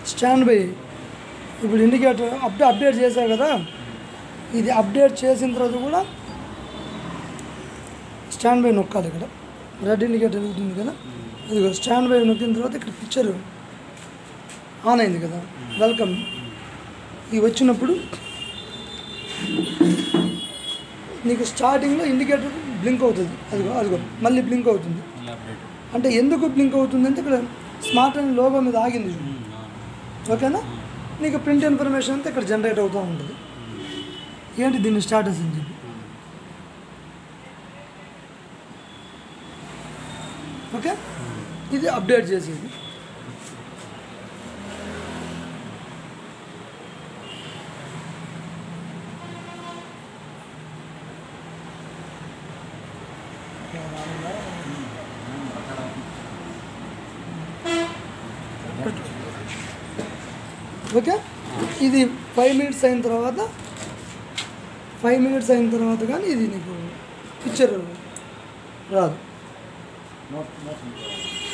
stand by ఇప్పుడు indicator అప్డే update చేశావు కదా ఇది అప్డేట్ చేసిన తర్వాత కూడా స్టాండ్ బై నొక్కాలి ఇక్కడ రెడ్ ఇండికేటర్ వెళ్తుంది కదా ఇది స్టాండ్ బై నొక్కిన తర్వాత ఇక్కడ పిక్చర్ ఆన్ అయింది కదా వెల్కమ్ ఇది వచ్చినప్పుడు నీకు స్టార్టింగ్లో ఇండికేటర్ బ్లింక్ అవుతుంది అదిగో అదిగో మళ్ళీ బ్లింక్ అవుతుంది మళ్ళీ అప్డేట్ అంటే ఎందుకు బ్లింక్ అవుతుందంటే ఇక్కడ స్మార్ట్ అని లోగో మీద ఆగింది చూడు ఓకేనా నీకు ప్రింట్ ఇన్ఫర్మేషన్ అంతా ఇక్కడ జనరేట్ అవుతూ ఉంటుంది ఏంటి దీని స్టాటస్ అని చెప్పి ఓకే ఇది అప్డేట్ చేసేది ఓకే ఇది ఫైవ్ మినిట్స్ అయిన తర్వాత ఫైవ్ మినిట్స్ అయిన తర్వాత కానీ ఇది నీకు పిక్చర్ రాదు